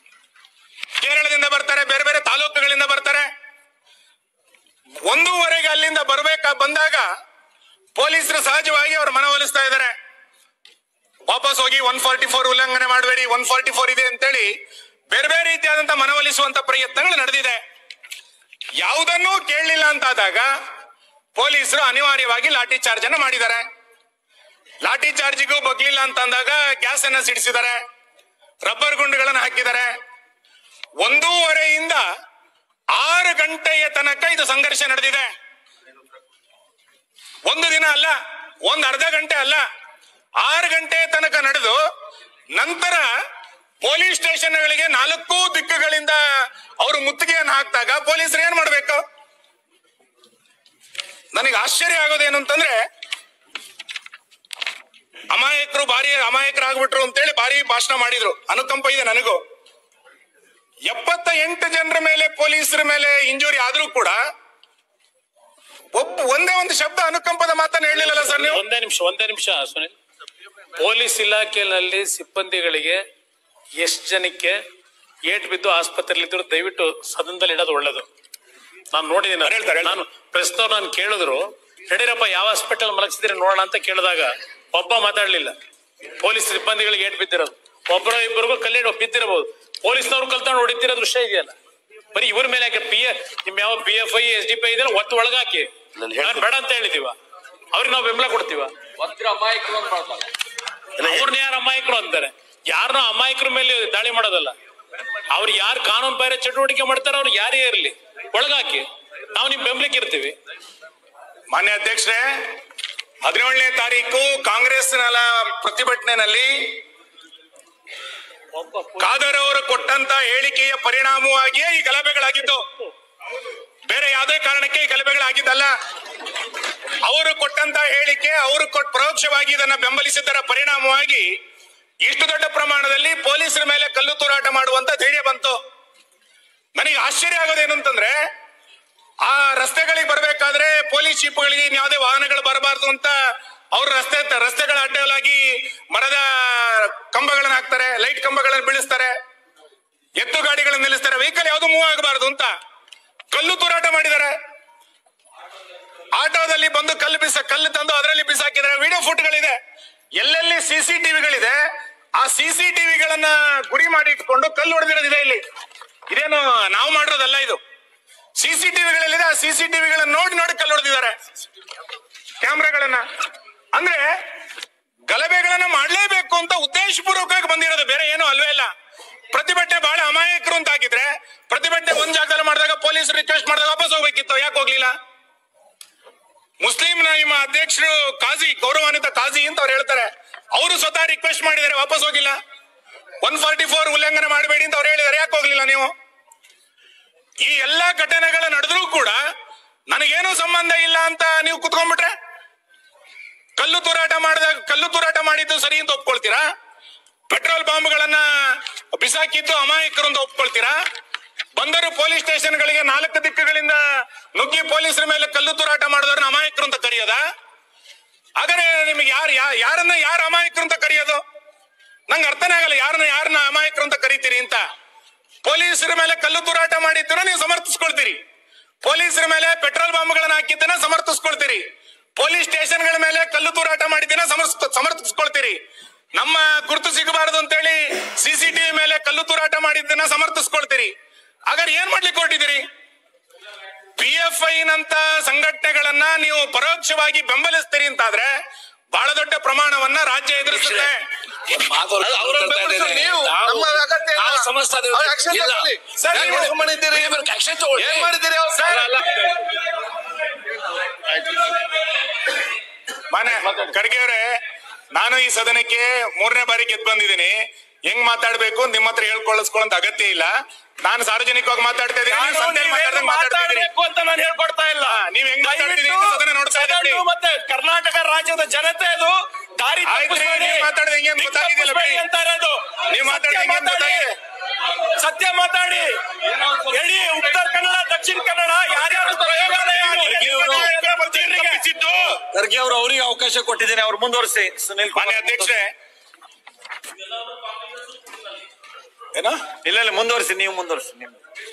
ಕೇರಳದಿಂದ ಬರ್ತಾರೆ ಬೇರೆ ಬೇರೆ ತಾಲೂಕುಗಳಿಂದ ಬರ್ತಾರೆ ಒಂದೂವರೆಗೆ ಅಲ್ಲಿಂದ ಬರ್ಬೇಕಾ ಬಂದಾಗ ಪೊಲೀಸರು ಸಹಜವಾಗಿ ಅವ್ರ ಮನವೊಲಿಸ್ತಾ ಇದ್ದಾರೆ ವಾಪಸ್ ಹೋಗಿ ಒನ್ ಫಾರ್ಟಿ ಫೋರ್ ಉಲ್ಲಂಘನೆ ಮಾಡಬೇಡಿ ಒನ್ ಫಾರ್ಟಿ ಫೋರ್ ಇದೆ ಅಂತೇಳಿ ಬೇರೆ ಬೇರೆ ರೀತಿಯಾದಂತ ಮನವೊಲಿಸುವಂತ ಪ್ರಯತ್ನಗಳು ನಡೆದಿದೆ ಯಾವುದನ್ನೂ ಕೇಳಲಿಲ್ಲ ಅಂತಾದಾಗ ಪೊಲೀಸರು ಅನಿವಾರ್ಯವಾಗಿ ಲಾಠಿ ಚಾರ್ಜ್ ಅನ್ನು ಮಾಡಿದ್ದಾರೆ ಲಾಠಿ ಚಾರ್ಜಿಗೂ ಬಗ್ಲಿಲ್ಲ ಅಂತ ಅಂದಾಗ ಗ್ಯಾಸ್ ಅನ್ನ ಸಿಡಿಸಿದ್ದಾರೆ ರಬ್ಬರ್ ಗುಂಡುಗಳನ್ನು ಹಾಕಿದ್ದಾರೆ ಒಂದೂವರೆಯಿಂದ ಆರು ಗಂಟೆಯ ತನಕ ಇದು ಸಂಘರ್ಷ ನಡೆದಿದೆ ಒಂದು ದಿನ ಅಲ್ಲ ಒಂದ್ ಅರ್ಧ ಗಂಟೆ ಅಲ್ಲ ಆರು ಗಂಟೆ ತನಕ ನಡೆದು ನಂತರ ಪೊಲೀಸ್ ಸ್ಟೇಷನ್ಗಳಿಗೆ ನಾಲ್ಕು ದಿಕ್ಕುಗಳಿಂದ ಅವರು ಮುತ್ತಿಗೆಯನ್ನು ಹಾಕಿದಾಗ ಪೊಲೀಸರು ಏನ್ ಮಾಡ್ಬೇಕು ನನಗೆ ಆಶ್ಚರ್ಯ ಆಗೋದೇನು ಅಂತಂದ್ರೆ ಅಮಾಯಕರು ಭಾರಿ ಅಮಾಯಕರಾಗ್ಬಿಟ್ರು ಅಂತೇಳಿ ಭಾರಿ ಭಾಷಣ ಮಾಡಿದ್ರು ಅನುಕಂಪ ಇದೆ ನನಗೂ ಎಪ್ಪತ್ತ ಎಂಟು ಜನರ ಮೇಲೆ ಪೊಲೀಸರ ಮೇಲೆ ಇಂಜುರಿ ಆದ್ರೂ ಕೂಡ ಒಬ್ಬ ಒಂದೇ ಒಂದು ಶಬ್ದ ಅನುಕಂಪದ ಮಾತನ್ನ ಹೇಳಿಲ್ಲಲ್ಲ ಸರ್ ನೀವು ಒಂದೇ ನಿಮಿಷ ಒಂದೇ ನಿಮಿಷ ಸುನಿಲ್ ಪೊಲೀಸ್ ಇಲಾಖೆಯಲ್ಲಿ ಸಿಬ್ಬಂದಿಗಳಿಗೆ ಎಷ್ಟು ಜನಕ್ಕೆ ಏಟ್ ಬಿದ್ದು ಆಸ್ಪತ್ರೆಯಲ್ಲಿದ್ರು ದಯವಿಟ್ಟು ಸದನದಲ್ಲಿ ಇಡೋದು ಒಳ್ಳೇದು ನಾನು ನೋಡಿದ್ದೀನಿ ಅವ್ರು ಹೇಳ್ತಾರೆ, ಹೇಳ್ತಾರೆ. ನಾನು ಪ್ರಸ್ತುತ ನಾನು ಕೇಳಿದ್ರು ಯಡಿಯೂರಪ್ಪ ಯಾವ ಹಾಸ್ಪಿಟಲ್ ಮಲಗಿಸಿದ್ರೆ ನೋಡೋಣ ಅಂತ ಕೇಳಿದಾಗ ಒಬ್ಬ ಮಾತಾಡ್ಲಿಲ್ಲ ಪೊಲೀಸ್ ಸಿಬ್ಬಂದಿಗಳಿಗೆ ಏಟ್ ಬಿದ್ದಿರೋದು ಒಬ್ಬರ ಇಬ್ಬರಿಗೂ ಕಲ್ಲಿಡ ಬಿದ್ದಿರಬಹುದು ಪೊಲೀಸ್ನವ್ರು ಕಲ್ತವ್ರು ಹೊಡಿತಿರೋ ದೃಶ್ಯ ಇದೆಯಲ್ಲ ಬರೀ ಇವ್ರ ಮೇಲೆ ಯಾಕೆ ಪಿ ನಿಮ್ ಯಾವ P F I S D P ಇದೆಯಲ್ಲ ಒತ್ತು ಒಳಗಾಕಿ ನಾನು ಹೇಳ್ತೀನಿ. ನಾನ್ ಬೇಡ ಅಂತ ಹೇಳಿದೀವ ಅವ್ರಿಗೆ ನಾವು ಬೆಂಬಲ ಕೊಡ್ತೀವ ವಜ್ರ ಅಮಾಯಕರು ಅಂತ ಮಾಡ್ತಾರೆ ಅವ್ರನ್ನ ಯಾರು ಅಮಾಯಕರು ಅಂತಾರೆ ಯಾರನ್ನ ಅಮಾಯಕರ ಮೇಲೆ ದಾಳಿ ಮಾಡೋದಲ್ಲ ಅವ್ರು ಯಾರು ಕಾನೂನು ಬಾಹಿರ ಚಟುವಟಿಕೆ ಮಾಡ್ತಾರೋ ಅವ್ರು ಯಾರೇ ಇರಲಿ ಒಳಗಾಕಿ ನಾವು ನಿಮ್ ಬೆಂಬಲಕ್ಕೆ ಇರ್ತೀವಿ ಮಾನ್ಯ ಅಧ್ಯಕ್ಷರೇ ಹದಿನೇಳನೇ ತಾರೀಕು ಕಾಂಗ್ರೆಸ್ನ ಪ್ರತಿಭಟನೆಯಲ್ಲಿ ಖಾದರ್ ಅವರು ಕೊಟ್ಟಂತ ಹೇಳಿಕೆಯ ಪರಿಣಾಮವಾಗಿಯೇ ಈ ಗಲಭೆಗಳಾಗಿದ್ದು ಬೇರೆ ಯಾವುದೇ ಕಾರಣಕ್ಕೆ ಈ ಗಲಭೆಗಳಾಗಿದ್ದಲ್ಲ ಅವರು ಕೊಟ್ಟಂತ ಹೇಳಿಕೆ ಅವರು ಕೊಟ್ಟ ಪರೋಕ್ಷವಾಗಿ ಇದನ್ನ ಬೆಂಬಲಿಸಿದ್ದರ ಪರಿಣಾಮವಾಗಿ ಇಷ್ಟು ದೊಡ್ಡ ಪ್ರಮಾಣದಲ್ಲಿ ಪೊಲೀಸರ ಮೇಲೆ ಕಲ್ಲು ತೂರಾಟ ಮಾಡುವಂತ ಧೈರ್ಯ ಬಂತು ನನಗೆ ಆಶ್ಚರ್ಯ ಆಗೋದೇನು ಅಂತಂದ್ರೆ ಆ ರಸ್ತೆಗಳಿಗೆ ಬರ್ಬೇಕಾದ್ರೆ ಪೊಲೀಸ್ ಜೀಪ್ಗಳಿಗೆ ಯಾವುದೇ ವಾಹನಗಳು ಬರಬಾರ್ದು ಅಂತ ಅವ್ರ ರಸ್ತೆ ರಸ್ತೆಗಳ ಅಡ್ಡಲಾಗಿ ಮರದ ಕಂಬಗಳನ್ನ ಹಾಕ್ತಾರೆ ಲೈಟ್ ಕಂಬಗಳನ್ನ ಬೀಳಿಸ್ತಾರೆ ಎತ್ತು ಗಾಡಿಗಳನ್ನ ನಿಲ್ಲಿಸ್ತಾರೆ ವೆಹಿಕಲ್ ಯಾವುದು ಮೂವ್ ಆಗಬಾರ್ದು ಅಂತ ಕಲ್ಲು ತೂರಾಟ ಮಾಡಿದ್ದಾರೆ ಆಟೋದಲ್ಲಿ ಬಂದು ಕಲ್ಲು ಬಿಸ ಕಲ್ಲು ತಂದು ಅದರಲ್ಲಿ ಬಿಸಾಕಿದ್ದಾರೆ ವಿಡಿಯೋ ಫುಟ್ಗಳಿದೆ ಎಲ್ಲೆಲ್ಲಿ ಸಿಸಿ ಟಿವಿಗಳಿದೆ ಆ ಸಿಸಿ ಟಿವಿಗಳನ್ನ ಗುರಿ ಮಾಡಿ ಇಟ್ಕೊಂಡು ಕಲ್ಲು ಹೊಡೆದಿರೋದಿದೆ ಇಲ್ಲಿ ಇದೇನು ನಾವು ಮಾಡಿರೋದಲ್ಲ ಇದು ಸಿಸಿ ಟಿವಿಗಳಲ್ಲಿದೆ ಆ ಸಿಸಿ ಟಿವಿಗಳನ್ನ ನೋಡಿ ನೋಡಿ ಕಲ್ಲು ಹೊಡೆದಿದ್ದಾರೆ ಕ್ಯಾಮ್ರಾಗಳನ್ನ ಅಂದ್ರೆ ಗಲಭೆಗಳನ್ನ ಮಾಡ್ಲೇಬೇಕು ಅಂತ ಉದ್ದೇಶಪೂರ್ವಕವಾಗಿ ಬಂದಿರೋದು ಬೇರೆ ಏನು ಅಲ್ವೇ ಇಲ್ಲ ಪ್ರತಿಭಟನೆ ಬಹಳ ಅಮಾಯಕರು ಅಂತ ಹಾಕಿದ್ರೆ ಪ್ರತಿಭಟನೆ ಒಂದ್ ಜಾಗದಲ್ಲಿ ಮಾಡಿದಾಗ ಪೊಲೀಸ್ ರಿಕ್ವೆಸ್ಟ್ ಮಾಡಿದಾಗ ವಾಪಸ್ ಹೋಗ್ಬೇಕಿತ್ತು ಯಾಕೆ ಹೋಗ್ಲಿಲ್ಲ ಮುಸ್ಲಿಂ ನಿಮ್ಮ ಅಧ್ಯಕ್ಷರು ಕಾಜಿ ಗೌರವಾನ್ವಿತ ಕಾಜಿ ಅಂತ ಅವ್ರು ಹೇಳ್ತಾರೆ ಅವರು ಸ್ವತಃ ರಿಕ್ವೆಸ್ಟ್ ಮಾಡಿದ್ದಾರೆ ವಾಪಸ್ ಹೋಗಿಲ್ಲ ಒನ್ ಫಾರ್ಟಿ ಫೋರ್ ಉಲ್ಲಂಘನೆ ಮಾಡಬೇಡಿ ಅಂತ ಅವ್ರು ಹೇಳಿದ್ದಾರೆ ಯಾಕೆ ಹೋಗ್ಲಿಲ್ಲ ನೀವು ಈ ಎಲ್ಲಾ ಘಟನೆಗಳು ನಡೆದ್ರೂ ಕೂಡ ನನಗೇನು ಸಂಬಂಧ ಇಲ್ಲ ಅಂತ ನೀವು ಕುತ್ಕೊಂಡ್ಬಿಟ್ರೆ ಕಲ್ಲು ತೂರಾಟ ಮಾಡಿದಾಗ ಕಲ್ಲು ತೂರಾಟ ಮಾಡಿದ್ದು ಸರಿ ಅಂತ ಒಪ್ಕೊಳ್ತೀರಾ ಪೆಟ್ರೋಲ್ ಬಾಂಬ್ಗಳನ್ನ ಬಿಸಾಕಿದ್ದು ಅಮಾಯಕರು ಅಂತ ಒಪ್ಕೊಳ್ತೀರಾ ಬಂದರು ಪೊಲೀಸ್ ಸ್ಟೇಷನ್ಗಳಿಗೆ ನಾಲ್ಕು ದಿಕ್ಕುಗಳಿಂದ ನುಗ್ಗಿ ಪೊಲೀಸರ ಮೇಲೆ ಕಲ್ಲು ತೂರಾಟ ಮಾಡಿದವ್ರನ್ನ ಅಮಾಯಕರು ಅಂತ ಕರೆಯೋದ ಹಾಗಾದ್ರೆ ನಿಮಗೆ ಯಾರು ಯಾರನ್ನ ಯಾರು ಅಮಾಯಕರು ಅಂತ ಕರೆಯೋದು ನಂಗೆ ಅರ್ಥನೇ ಆಗಲ್ಲ ಯಾರನ್ನ ಯಾರನ್ನ ಅಮಾಯಕರು ಅಂತ ಕರಿತೀರಿ ಅಂತ ಪೊಲೀಸರ ಮೇಲೆ ಕಲ್ಲು ತೂರಾಟ ಮಾಡಿದ್ದನ್ನ ನೀವು ಸಮರ್ಥಿಸ್ಕೊಳ್ತೀರಿ ಪೊಲೀಸರ ಮೇಲೆ ಪೆಟ್ರೋಲ್ ಬಾಂಬ್ಗಳನ್ನ ಹಾಕಿದ್ದನ್ನ ಸಮರ್ಥಿಸ್ಕೊಳ್ತೀರಿ ಪೊಲೀಸ್ ಸ್ಟೇಷನ್ಗಳ ಮೇಲೆ ಕಲ್ಲು ತೂರಾಟ ಮಾಡಿದ್ದನ್ನ ಸಮರ್ಥ ಸಮರ್ಥಿಸ್ಕೊಳ್ತೀರಿ ನಮ್ಮ ಗುರುತು ಸಿಗಬಾರದು ಅಂತೇಳಿ ಸಿಸಿಟಿವಿ ಮೇಲೆ ಕಲ್ಲು ತೂರಾಟ ಮಾಡಿದ್ದನ್ನ ಸಮರ್ಥಿಸ್ಕೊಳ್ತೀರಿ ಹಾಗಾದ್ರೆ ಏನ್ ಮಾಡ್ಲಿಕ್ಕೆ ಹೊರಟಿದ್ದೀರಿ ಪಿ ಎಫ್ ಐ ನಂತ ಸಂಘಟನೆಗಳನ್ನ ನೀವು ಪರೋಕ್ಷವಾಗಿ ಬೆಂಬಲಿಸ್ತೀರಿ ಅಂತಾದ್ರೆ ಬಹಳ ದೊಡ್ಡ ಪ್ರಮಾಣವನ್ನ ರಾಜ್ಯ ಎದುರಿಸುತ್ತೆ ಅವ್ರನ್ನ ಬೆಂಬಲಿಸೋದು ನೀವು. ನಮ್ಮ ಅಗತ್ಯ ಇಲ್ಲ. ಅವ್ರು action ತಗೊಳ್ಳಿ. ಸರ್, ಯಾಕೆ ನೀವು- ಸುಮ್ಮನಿದ್ದೀರಿ? ಏನ್ ಮಾಡಿದ್ದೀರಿ ಅವ್ರು? ಮಾನ್ಯ ಖರ್ಗೆ ಅವರೇ ನಾನು ಈ ಸದನಕ್ಕೆ ಮೂರನೇ ಬಾರಿ ಗೆದ್ದು ಬಂದಿದ್ದೀನಿ ಹೆಂಗ್ ಮಾತಾಡ್ಬೇಕು ನಿಮ್ಮ ಹತ್ರ ಹೇಳ್ಕೊಳ್ಳಿಸ್ಕೊಳ್ಳೋಂತ ಅಗತ್ಯ ಇಲ್ಲ ನಾನು ಸಾರ್ವಜನಿಕವಾಗಿ ಮಾತಾಡ್ತಾ ಇದ್ದೀನಿ ನೀವು ಸಂತೆಯಲ್ಲಿ ಮಾತಾಡ್ದಂಗ್ ಮಾತಾಡ್ತಾ ಇದ್ದೀರಿ. ಮಾತಾಡ್ಬೇಕು ಅಂತ ನಾನು ಹೇಳ್ಕೊಡ್ತಾ ಇಲ್ಲ ಹಾ, ನೀವ್ ಹೆಂಗ್ ಮಾತಾಡ್ತೀರಿ ಅಂತ ಸದನ ನೋಡ್ತಾ ಇದ್ದೀವಿ. ಸದನ ಮತ್ತೆ ಕರ್ನಾಟಕ ರಾಜ್ಯದ ಜನತೆ ಅದು ದಾರಿ ಆಯ್ತ್ರಿ, ತಪ್ಪಿಸ್ಬೇಡಿ. ನೀವ್ ಮಾತಾಡ್ದೆ ಹೆಂಗೆ ಅಂತ ದಿಕ್ಕು ಗೊತ್ತಾಗಿದೆಯಲ್ಲ ತಪ್ಪಿಸ್ಬೇಡಿ ಬಿಡಿ. ಅಂತ ಇರೋದು ನೀವ್ ಮಾತಾಡ್ದೆ ಸತ್ಯ ಹೆಂಗೆ ಅಂತ ಮಾತಾಡಿ. ಸತ್ಯ ಮಾತಾಡಿ ಹೇಳಿ ಉತ್ತರ ಕನ್ನಡ ದಕ್ಷಿಣ ಕನ್ನಡ ಯಾರ್ಯಾರು ಪ್ರಯೋಗಾಲಯ ತಪ್ಪಿಸಿದ್ದು ಖರ್ಗೆ ಅವರು ಅವರಿಗೆ ಅವಕಾಶ ಕೊಟ್ಟಿದ್ದೇನೆ ಅವ್ರು ಮುಂದುವರಿಸಿ ಸುನಿಲ್ ಕುಮಾರ್ ಮಾನ್ಯ ಅಧ್ಯಕ್ಷರೇ ಏನೋ ಇಲ್ಲ ಇಲ್ಲ ಮುಂದುವರಿಸಿ ನೀವು ಮುಂದುವರಿಸಿ ನೀವು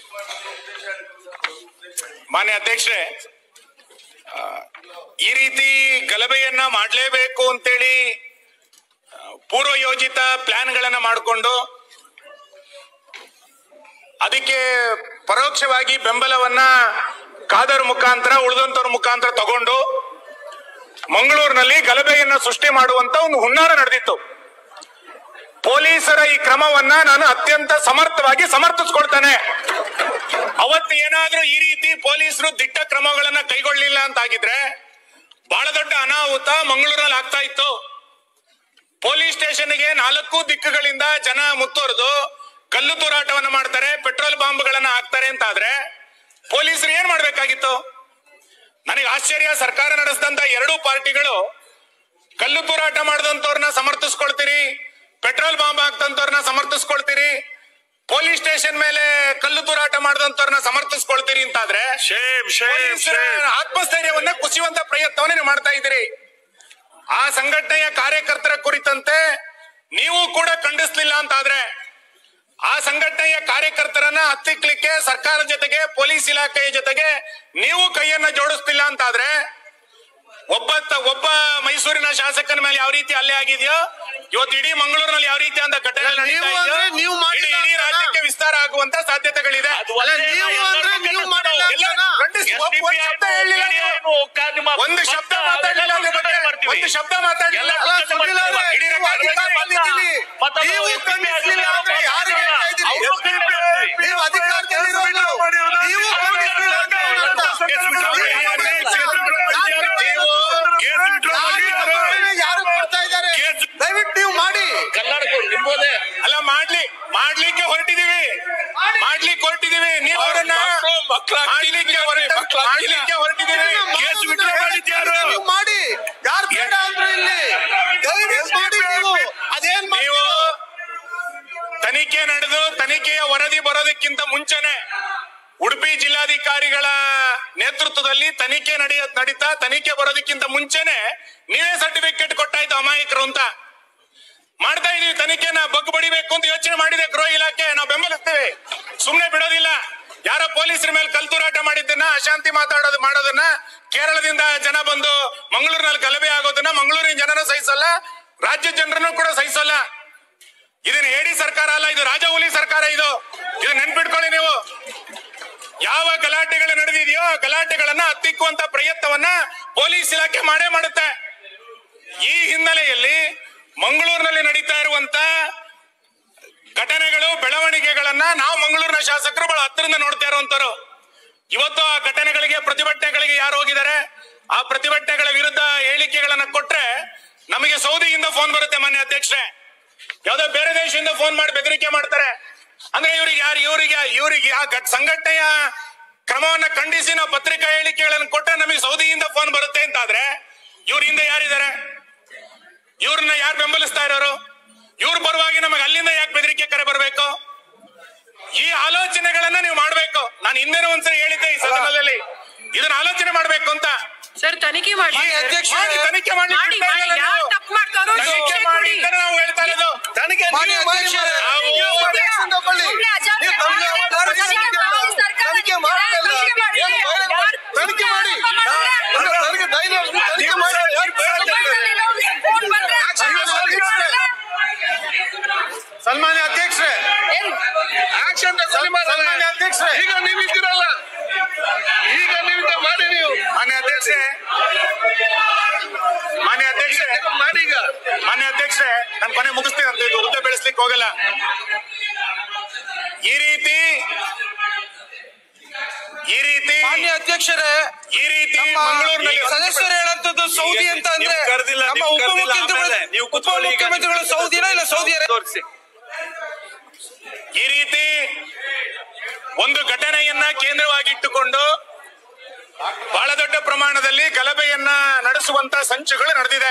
ಮಾನ್ಯ ಅಧ್ಯಕ್ಷರೇ ಆ, ಈ ರೀತಿ ಗಲಭೆಯನ್ನ ಮಾಡಲೇಬೇಕು ಅಂತೇಳಿ ಆ, ಪೂರ್ವ ಯೋಜಿತ ಪ್ಲಾನ್ಗಳನ್ನ ಮಾಡಿಕೊಂಡು ಅದಕ್ಕೆ ಪರೋಕ್ಷವಾಗಿ ಬೆಂಬಲವನ್ನ ಖಾದರ್ ಮುಖಾಂತರ ಉಳಿದಂತವ್ರ ಮುಖಾಂತರ ತಗೊಂಡು ಮಂಗಳೂರಿನಲ್ಲಿ ಗಲಭೆಯನ್ನ ಸೃಷ್ಟಿ ಮಾಡುವಂತ ಒಂದು ಹುನ್ನಾರ ನಡೆದಿತ್ತು ಪೊಲೀಸರ ಈ ಕ್ರಮವನ್ನ ನಾನು ಅತ್ಯಂತ ಸಮರ್ಥವಾಗಿ ಸಮರ್ಥಿಸ್ಕೊಳ್ತೇನೆ ಅವತ್ತು ಏನಾದ್ರೂ ಈ ರೀತಿ ಪೊಲೀಸರು ದಿಟ್ಟ ಕ್ರಮಗಳನ್ನ ಕೈಗೊಳ್ಳಿಲ್ಲ ಅಂತ ಆಗಿದ್ರೆ ಬಹಳ ದೊಡ್ಡ ಅನಾಹುತ ಮಂಗಳೂರಲ್ಲಿ ಆಗ್ತಾ ಇತ್ತು ಪೊಲೀಸ್ ಸ್ಟೇಷನ್ಗೆ ನಾಲ್ಕು ದಿಕ್ಕುಗಳಿಂದ ಜನ ಮುತ್ತುವರೆದು ಕಲ್ಲು ತೂರಾಟವನ್ನ ಮಾಡ್ತಾರೆ ಪೆಟ್ರೋಲ್ ಬಾಂಬ್ಗಳನ್ನ ಹಾಕ್ತಾರೆ ಅಂತ ಆದ್ರೆ ಪೊಲೀಸರು ಏನ್ ಮಾಡ್ಬೇಕಾಗಿತ್ತು ನನಗೆ ಆಶ್ಚರ್ಯ ಸರ್ಕಾರ ನಡೆಸಿದಂತ ಎರಡೂ ಪಾರ್ಟಿಗಳು ಕಲ್ಲು ತೂರಾಟ ಮಾಡಿದಂತವ್ರನ್ನ ಸಮರ್ಥಿಸ್ಕೊಳ್ತೀರಿ ಪೆಟ್ರೋಲ್ ಬಾಂಬ್ ಹಾಕ್ತಂತವ್ರನ್ನ ಸಮರ್ಥಿಸ್ಕೊಳ್ತೀರಿ ಪೊಲೀಸ್ ಸ್ಟೇಷನ್ ಮೇಲೆ ಕಲ್ಲು ತೂರಾಟ ಮಾಡಿದಂತವ್ರನ್ನ ಸಮರ್ಥಿಸ್ಕೊಳ್ತೀರಿ ಅಂತಾದ್ರೆ ಪೊಲೀಸರ ಆತ್ಮಸ್ಥೈರ್ಯವನ್ನ ಕುಸಿಯುವಂತ ಪ್ರಯತ್ನವನ್ನ ನೀವು ಮಾಡ್ತಾ ಇದ್ದೀರಿ ಆ ಸಂಘಟನೆಯ ಕಾರ್ಯಕರ್ತರ ಕುರಿತಂತೆ ನೀವು ಕೂಡ ಖಂಡಿಸ್ಲಿಲ್ಲ ಅಂತಾದ್ರೆ ಆ ಸಂಘಟನೆಯ ಕಾರ್ಯಕರ್ತರನ್ನ ಹತ್ತಿಕ್ಲಿಕ್ಕೆ ಸರ್ಕಾರ ಜೊತೆಗೆ ಪೊಲೀಸ್ ಇಲಾಖೆಯ ಜೊತೆಗೆ ನೀವು ಕೈಯನ್ನ ಜೋಡಿಸ್ತಿಲ್ಲ ಅಂತಾದ್ರೆ ಒಬ್ಬ ತ- ಒಬ್ಬ ಮೈಸೂರಿನ ಶಾಸಕನ ಮೇಲೆ ಯಾವ ರೀತಿ ಹಲ್ಲೆ ಆಗಿದೆಯೋ ಇವತ್ತು ಇಡೀ ಮಂಗಳೂರಿನಲ್ಲಿ ಯಾವ ರೀತಿ ಅಂತ ಘಟನೆಗಳು ನಡೀತಾ ನೀವು ಇದೆಯೋ, ಅಂದ್ರೆ ನೀವು ಮಾಡಿಲ್ಲ ಇಡೀ- ಇಡೀ ಅಂತನಾ? ರಾಜ್ಯಕ್ಕೆ ವಿಸ್ತಾರ ಆಗುವಂತ ಸಾಧ್ಯತೆಗಳಿದೆ ಅಲ್ಲ ನೀವು ಅಂದ್ರೆ ನೀವು ಮಾಡಿಲ್ಲ ಎಲ್ಲ ಅಂತನಾ? ಖಂಡಿಸಿ- ಒಬ್ಬ- ಒಂದ್ ಶಬ್ದ ಹೇಳಿಲ್ಲ ನೀವು. ಒಂದು ಶಬ್ದ ಮಾತಾಡಲಿಲ್ಲ ಅದ್ರ ಬಗ್ಗೆ. ಒಂದು ಶಬ್ದ ಮಾತಾಡಲಿಲ್ಲ ಅಲ್ಲ, ಸುನಿಲ್ ಅವರೇ, ಇಡೀ ನೀವು ರಾಜ್ಯ- ಮಾಡ್ಲಿಕ್ಕೆ ಹೊರಟಿದೀವಿ ಮಾಡ್ಲಿಕ್ಕೆ ಹೊರಟಿದೀವಿ ನೀವು ಅವರನ್ನ ಮಕ್ಳು- ಮಕ್ಳು ಮಾಡ್ಲಿಕ್ಕೆ ಹೊರಟ ಮಕ್ಳು ಮಾಡ್ಲಿಕ್ಕೆ ಹೊರಟಿದೀವಿ ಕೇಸ್ ವಿಡ್ರಾ ಮಾಡಿದ್ಯಾರು? ನೀವು ಮಾಡಿ ಯಾರು ಬೇಡ ಅಂದ್ರು ಇಲ್ಲಿ ದಯವಿಟ್ಟು ಮಾಡಿ ನೀವು ಅದೇನ್ ನೀವು ಮಾಡ್ತೀರಾ? ತನಿಖೆ ನಡೆದು ತನಿಖೆಯ ವರದಿ ಬರೋದಕ್ಕಿಂತ ಮುಂಚೆನೆ ಉಡುಪಿ ಜಿಲ್ಲಾಧಿಕಾರಿಗಳ ನೇತೃತ್ವದಲ್ಲಿ ತನಿಖೆ ನಡೆಯ ನಡೀತಾ ತನಿಖೆ ಬರೋದಕ್ಕಿಂತ ಮುಂಚೆನೆ ನೀವೇ ಸರ್ಟಿಫಿಕೇಟ್ ಕೊಟ್ಟಾಯ್ತು ಅಮಾಯಕರು ಅಂತ ಮಾಡ್ತಾ ಇದೀವಿ ತನಿಖೆನ ಬಗ್ ಬಡಿಬೇಕು ಅಂತ ಯೋಚನೆ ಮಾಡಿದೆ ಗೃಹ ಇಲಾಖೆ ನಾವು ಬೆಂಬಲಿಸ್ತೇವೆ ಸುಮ್ನೆ ಬಿಡೋದಿಲ್ಲ ಯಾರೋ ಪೊಲೀಸರ ಮೇಲೆ ಕಲ್ತೂರಾಟ ಮಾಡಿದ್ದನ್ನ ಅಶಾಂತಿ ಮಾತಾಡೋದು ಮಾಡೋದನ್ನ ಕೇರಳದಿಂದ ಜನ ಬಂದು ಮಂಗಳೂರಿನಲ್ಲಿ ಗಲಭೆ ಆಗೋದನ್ನ ಮಂಗಳೂರಿನ ಜನರು ಸಹಿಸಲ್ಲ ರಾಜ್ಯ ಜನರನ್ನು ಕೂಡ ಸಹಿಸಲ್ಲ ಇದನ್ನ ಹೇಳಿ ಸರ್ಕಾರ ಅಲ್ಲ ಇದು ರಾಜಹುಲಿ ಸರ್ಕಾರ ಇದು ಇದು ನೆನ್ಪಿಟ್ಕೊಳ್ಳಿ ನೀವು ಯಾವ ಗಲಾಟೆಗಳು ನಡೆದಿದೆಯೋ ಆ ಗಲಾಟೆಗಳನ್ನ ಹತ್ತಿಕ್ಕುವಂತ ಪ್ರಯತ್ನವನ್ನ ಪೊಲೀಸ್ ಇಲಾಖೆ ಮಾಡೇ ಮಾಡುತ್ತೆ ಈ ಹಿನ್ನೆಲೆಯಲ್ಲಿ ಮಂಗಳೂರಿನಲ್ಲಿ ನಡೀತಾ ಇರುವಂತ ಘಟನೆಗಳು ಬೆಳವಣಿಗೆಗಳನ್ನ ನಾವು ಮಂಗಳೂರಿನ ಶಾಸಕರು ಬಹಳ ಹತ್ತಿರದಿಂದ ನೋಡ್ತಾ ಇರುವಂತರು ಇವತ್ತು ಆ ಘಟನೆಗಳಿಗೆ ಪ್ರತಿಭಟನೆಗಳಿಗೆ ಯಾರು ಹೋಗಿದ್ದಾರೆ ಆ ಪ್ರತಿಭಟನೆಗಳ ವಿರುದ್ಧ ಹೇಳಿಕೆಗಳನ್ನ ಕೊಟ್ರೆ ನಮಗೆ ಸೌದಿಯಿಂದ ಫೋನ್ ಬರುತ್ತೆ ಮಾನ್ಯ ಅಧ್ಯಕ್ಷರೇ ಯಾವ್ದೋ ಬೇರೆ ದೇಶದಿಂದ ಫೋನ್ ಮಾಡಿ ಬೆದರಿಕೆ ಮಾಡ್ತಾರೆ ಅಂದ್ರೆ ಇವ್ರಿಗೆ ಯಾರು ಇವರಿಗೆ ಇವರಿಗೆ ಆ ಘಟ್ ಸಂಘಟನೆಯ ಕ್ರಮವನ್ನ ಖಂಡಿಸಿ ನಾವು ಪತ್ರಿಕಾ ಹೇಳಿಕೆಗಳನ್ನು ಕೊಟ್ರೆ ನಮಗೆ ಸೌದಿಯಿಂದ ಫೋನ್ ಬರುತ್ತೆ ಅಂತ ಆದ್ರೆ ಇವ್ರ ಹಿಂದೆ ಯಾರಿದ್ದಾರೆ ಇವ್ರನ್ನ ಯಾರು ಬೆಂಬಲಿಸ್ತಾ ಇರೋರು ಇವ್ರ ಪರವಾಗಿ ನಮಗೆ ಅಲ್ಲಿಂದ ಯಾಕೆ ಬೆದರಿಕೆ ಕರೆ ಬರಬೇಕು ಈ ಆಲೋಚನೆಗಳನ್ನ ನೀವು ಮಾಡ್ಬೇಕು ನಾನು ಹಿಂದೆನೂ ಒಂದ್ಸರಿ ಹೇಳಿದ್ದೆ ಈ ಸದನದಲ್ಲಿ ಇದನ್ನ ಆಲೋಚನೆ ಮಾಡ್ಬೇಕು ಅಂತ ಸರ್ ತನಿಖೆ ಮಾಡಿ ಮಾನ್ಯ ಅಧ್ಯಕ್ಷರೇ, ಮಾಡಿ, ತನಿಖೆ ಮಾಡ್ಲಿಕ್ಕೆ ಮಾಡಿ, ಬಿಡ್ತಾ ಇಲ್ಲ ಮಾಡಿ. ಯಾರು ನೀವು. ತಪ್ಪು ಮಾಡ್ತಾರೋ ತನಿಖೆ ಶಿಕ್ಷೆ ಮಾಡಿ ಕೊಡಿ. ಅಂತಾನೆ ನಾವು ಹೇಳ್ತಾ ಇರೋದು ತನಿಖೆ ಮಾನ್ಯ ಅಧ್ಯಕ್ಷರೇ, ನಾವು- ನೀವು action ತಗೊಳ್ಳಿ. ಸುಮ್ನೆ ಅಜಾಗ್ರತೆ ನೀವು ತನಿಖೆ ಮಾಡಿ, ಮಾಡಿ, ತನಿಖೆ ಮಾಡಿ, ಸರ್ಕಾರ ತನಿಖೆ ಮಾಡಲ್ಲ. ತನಿಖೆ ಮಾಡಿ. ಏನು ಬೇರೆ ಮಾಡಿ. ತನಿಖೆ ಮಾಡಿ ಅಲ್ಲ, ತನಿಖೆ ಧೈರ್ಯ ಇದ್ರೆ ತನಿಖೆ ಮಾಡಿ ಯಾರು ಬೇಡ ಅಂತಾರೆ? ಮೊಬೈಲಲ್ಲಿ ನಾವು ಫೋನ್ ಬಂದ್ರೆ Action ಮಾಡಿ. ಸನ್ಮಾನ್ಯ ಅಧ್ಯಕ್ಷರೇ ಏನು? ಆಕ್ಷನ್ ಸನ್ಮಾನ್ಯ ಅಧ್ಯಕ್ಷರೇ ಈಗ ನೀವಿದ್ದೀರಲ್ಲ ಈಗ ನೀವಿದ್ದ ಮಾಡಿ ನೀವು ಮಾನ್ಯ ಅಧ್ಯಕ್ಷೆ ಮಾನ್ಯ ಅಧ್ಯಕ್ಷೆ ಮಾಡಿ ಈಗ ಮಾನ್ಯ ಅಧ್ಯಕ್ಷೆ ನಾನು ಕೊನೆ ಮುಗಿಸ್ತೀನಿ ಅಂತ ಇದು ಉದ್ದ ಬೆಳೆಸ್ಲಿಕ್ಕೆ ಹೋಗಲ್ಲ ಈ ರೀತಿ ಈ ರೀತಿ ಮಾನ್ಯ ಅಧ್ಯಕ್ಷರೇ ಈ ರೀತಿ ನಮ್ಮ ಮಂಗಳೂರಿನಲ್ಲಿ ಸದಸ್ಯರು ಹೇಳಂತದ್ದು ಸೌದಿ ಅಂತ ಅಂದ್ರೆ ನೀವು ಕರೆದಿಲ್ಲ, ನಮ್ಮ ನೀವು ಕರೆದಿಲ್ಲ, ಉಪಮುಖ್ಯಮಂತ್ರಿಗಳು ಆಮೇಲೆ ನೀವು ಕೂತ್ಕೊಳ್ಳಿ ಈಗ. ಉಪಮುಖ್ಯಮಂತ್ರಿಗಳು ಸೌದಿನ ಇಲ್ಲ ಸೌದಿ ತೋರಿಸಿ ಈ ರೀತಿ ಒಂದು ಘಟನೆಯನ್ನ ಕೇಂದ್ರವಾಗಿಟ್ಟುಕೊಂಡು ಬಹಳ ದೊಡ್ಡ ಪ್ರಮಾಣದಲ್ಲಿ ಗಲಭೆಯನ್ನ ನಡೆಸುವಂತ ಸಂಚುಗಳು ನಡೆದಿದೆ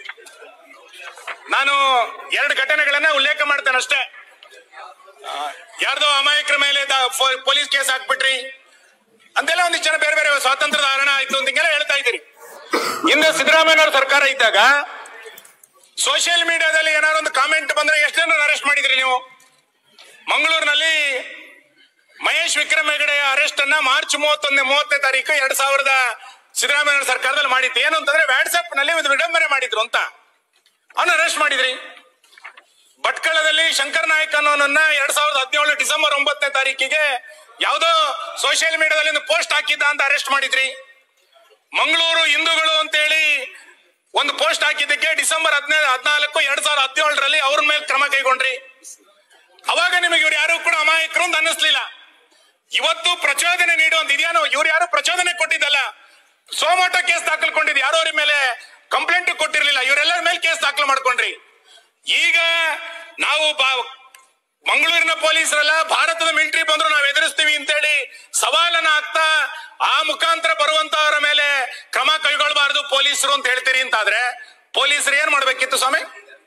ನಾನು ಎರಡು ಘಟನೆಗಳನ್ನ ಉಲ್ಲೇಖ ಮಾಡ್ತೇನೆ ಅಷ್ಟೇ ಆ, ಯಾರ್ದೋ ಅಮಾಯಕರ ಮೇಲೆ ದ- ಫೋ- ಪೊಲೀಸ್ ಕೇಸ್ ಹಾಕ್ಬಿಟ್ರಿ ಅಂತೆಲ್ಲ ಒಂದಿಷ್ಟು ಜನ ಬೇರೆ ಬೇರೆ ಸ್ವಾತಂತ್ರ್ಯದ ಹರಣ ಆಯ್ತು ಅಂತ ಹಿಂಗೆಲ್ಲ ಹೇಳ್ತಾ ಇದ್ದೀರಿ ಹಿಂದೆ ಸಿದ್ದರಾಮಯ್ಯನವ್ರ ಸರ್ಕಾರ ಇದ್ದಾಗ ಸೋಷಿಯಲ್ ಮೀಡಿಯಾದಲ್ಲಿ ಏನಾದ್ರು ಒಂದು ಕಾಮೆಂಟ್ ಬಂದ್ರೆ ಎಷ್ಟು ಜನ ಅರೆಸ್ಟ್ ಮಾಡಿದ್ರಿ ನೀವು ಮಂಗಳೂರಿನಲ್ಲಿ ಮಹೇಶ್ ವಿಕ್ರಮ್ ಹೆಗಡೆಯ ಅರೆಸ್ಟ್ ಅನ್ನ ಮಾರ್ಚ್ ಮೂವತ್ತೊಂದನೇ ಮೂವತ್ತನೇ ತಾರೀಕು ಎರಡ್ ಸಾವಿರದ ಸಿದ್ದರಾಮಯ್ಯ ಸರ್ಕಾರದಲ್ಲಿ ಮಾಡಿತ್ತು ಏನು ಅಂತಂದ್ರೆ ವಾಟ್ಸ್ಆಪ್ ನಲ್ಲಿ ಒಂದು ವಿಡಂಬನೆ ಮಾಡಿದ್ರು ಅಂತ ಅವನು ಅರೆಸ್ಟ್ ಮಾಡಿದ್ರಿ ಭಟ್ಕಳದಲ್ಲಿ ಶಂಕರ್ ನಾಯಕ್ ಅನ್ನೋನನ್ನ ಎರಡ್ ಸಾವಿರದ ಹದಿನೇಳು ಡಿಸೆಂಬರ್ ಒಂಬತ್ತನೇ ತಾರೀಕಿಗೆ ಯಾವುದೋ ಸೋಷಿಯಲ್ ಮೀಡಿಯಾದಲ್ಲಿ ಒಂದು ಪೋಸ್ಟ್ ಹಾಕಿದ್ದ ಅಂತ ಅರೆಸ್ಟ್ ಮಾಡಿದ್ರಿ ಮಂಗಳೂರು ಹಿಂದೂಗಳು ಅಂತೇಳಿ ಒಂದು ಪೋಸ್ಟ್ ಹಾಕಿದ್ದಕ್ಕೆ ಡಿಸೆಂಬರ್ ಹದಿನೈದು ಹದಿನಾಲ್ಕು ಎರಡ್ ಸಾವಿರದ ಹದಿನೇಳರಲ್ಲಿ ಅವ್ರ ಮೇಲೆ ಕ್ರಮ ಕೈಗೊಂಡ್ರಿ ಅವಾಗ ನಿಮಗೆ ಇವ್ರು ಯಾರು ಕೂಡ ಅಮಾಯಕರು ಅಂತ ಅನ್ನಿಸ್ಲಿಲ್ಲ ಇವತ್ತು ಪ್ರಚೋದನೆ ನೀಡುವಂತ ಇದೇನೋ ಇವ್ರು ಯಾರು ಪ್ರಚೋದನೆ ಕೊಟ್ಟಿದ್ದಲ್ಲ ಸೋಮೋಟೋ ಕೇಸ್ ದಾಖಲ್ಕೊಂಡಿದ್ದು ಯಾರೋ ಅವ್ರ ಮೇಲೆ ಕಂಪ್ಲೇಂಟ್ ಕೊಟ್ಟಿರ್ಲಿಲ್ಲ ಇವರೆಲ್ಲರ ಮೇಲೆ ಕೇಸ್ ದಾಖಲು ಮಾಡ್ಕೊಂಡ್ರಿ ಈಗ ನಾವು ಬಾ- ಮಂಗಳೂರಿನ ಪೊಲೀಸರೆಲ್ಲ ಭಾರತದ ಮಿಲಿಟರಿ ಬಂದ್ರು ನಾವು ಎದುರಿಸ್ತೀವಿ ಅಂತೇಳಿ ಸವಾಲನ್ನ ಹಾಕ್ತಾ ಆ ಮುಖಾಂತರ ಬರುವಂತವರ ಮೇಲೆ ಕ್ರಮ ಕೈಗೊಳ್ಳಬಾರದು ಪೊಲೀಸರು ಅಂತ ಹೇಳ್ತೀರಿ ಅಂತಾದ್ರೆ ಪೊಲೀಸರು ಏನ್ ಮಾಡ್ಬೇಕಿತ್ತು ಸ್ವಾಮಿ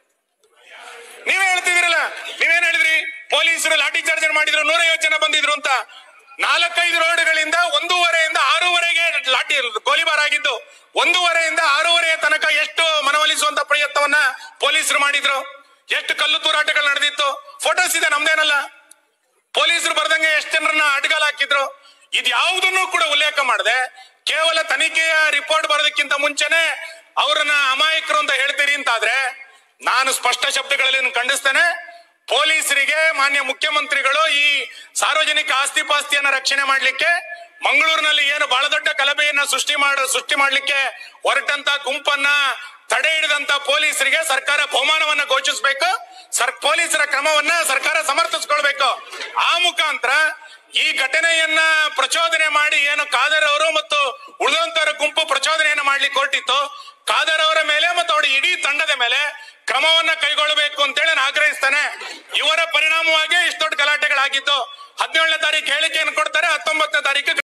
ನೀವೇ ಹೇಳ್ತಿದ್ದೀರಲ್ಲ ನೀವೇನ್ ಹೇಳಿದ್ರಿ ಪೊಲೀಸರು ಲಾಠಿ ಚಾರ್ಜ್ ಮಾಡಿದ್ರು ನೂರೈವತ್ತು ಜನ ಬಂದಿದ್ರು ಅಂತ ನಾಲ್ಕೈದು ರೋಡ್ಗಳಿಂದ ಒಂದೂವರೆಯಿಂದ ಆರೂವರೆಗೆ ಲಾಠಿ ಗೋಲಿಬಾರ್ ಆಗಿದ್ದು ಒಂದೂವರೆಯಿಂದ ಆರೂವರೆಯ ತನಕ ಎಷ್ಟು ಮನವೊಲಿಸುವಂತ ಪ್ರಯತ್ನವನ್ನ ಪೊಲೀಸರು ಮಾಡಿದ್ರು ಎಷ್ಟು ಕಲ್ಲು ತೂರಾಟಗಳು ನಡೆದಿತ್ತು ಫೋಟೋಸ್ ಇದೆ ನಮ್ದೇನಲ್ಲ ಪೊಲೀಸರು ಬರ್ದಂಗೆ ಎಷ್ಟು ಜನರನ್ನ ಅಡ್ಗಾಲ್ ಹಾಕಿದ್ರು ಇದು ಯಾವುದನ್ನು ಕೂಡ ಉಲ್ಲೇಖ ಮಾಡದೆ ಕೇವಲ ತನಿಖೆಯ ರಿಪೋರ್ಟ್ ಬರೋದಕ್ಕಿಂತ ಮುಂಚೆನೆ ಅವರನ್ನ ಅಮಾಯಕರು ಅಂತ ಹೇಳ್ತೀರಿ ಅಂತಾದ್ರೆ ನಾನು ಸ್ಪಷ್ಟ ಶಬ್ದಗಳಲ್ಲಿ ಇದನ್ನ ಖಂಡಿಸ್ತೇನೆ ಪೊಲೀಸರಿಗೆ ಮಾನ್ಯ ಮುಖ್ಯಮಂತ್ರಿಗಳು ಈ ಸಾರ್ವಜನಿಕ ಆಸ್ತಿ ಪಾಸ್ತಿಯನ್ನ ರಕ್ಷಣೆ ಮಾಡ್ಲಿಕ್ಕೆ ಮಂಗಳೂರಿನಲ್ಲಿ ಏನು ಬಹಳ ದೊಡ್ಡ ಗಲಭೆಯನ್ನ ಸೃಷ್ಟಿ ಮಾಡ ಸೃಷ್ಟಿ ಮಾಡ್ಲಿಕ್ಕೆ ಹೊರಟಂತ ಗುಂಪನ್ನ ತಡೆ ಹಿಡಿದಂತ ಪೊಲೀಸರಿಗೆ ಸರ್ಕಾರ ಬಹುಮಾನವನ್ನ ಘೋಷಿಸಬೇಕು ಸರ್ ಪೊಲೀಸರ ಕ್ರಮವನ್ನ ಸರ್ಕಾರ ಸಮರ್ಥಿಸ್ಕೊಳ್ಬೇಕು ಆ ಮುಖಾಂತರ ಈ ಘಟನೆಯನ್ನ ಪ್ರಚೋದನೆ ಮಾಡಿ ಏನು ಖಾದರ್ ಅವರು ಮತ್ತು ಉಳಿದಂತವರ ಗುಂಪು ಪ್ರಚೋದನೆಯನ್ನ ಮಾಡ್ಲಿಕ್ಕೆ ಹೊರಟಿತ್ತು ಖಾದರ್ ಅವರ ಮೇಲೆ ಮತ್ತು ಅವರ ಇಡೀ ತಂಡದ ಮೇಲೆ ಕ್ರಮವನ್ನ ಕೈಗೊಳ್ಳಬೇಕು ಅಂತೇಳಿ ನಾನು ಆಗ್ರಹಿಸ್ತಾನೆ ಇವರ ಪರಿಣಾಮವಾಗಿ ಇಷ್ಟು ದೊಡ್ಡ ಗಲಾಟೆಗಳಾಗಿದ್ದು ಹದಿನೇಳನೇ ತಾರೀಕು ಹೇಳಿಕೆಯನ್ನು ಕೊಡ್ತಾರೆ ಹತ್ತೊಂಬತ್ತನೇ ತಾರೀಕು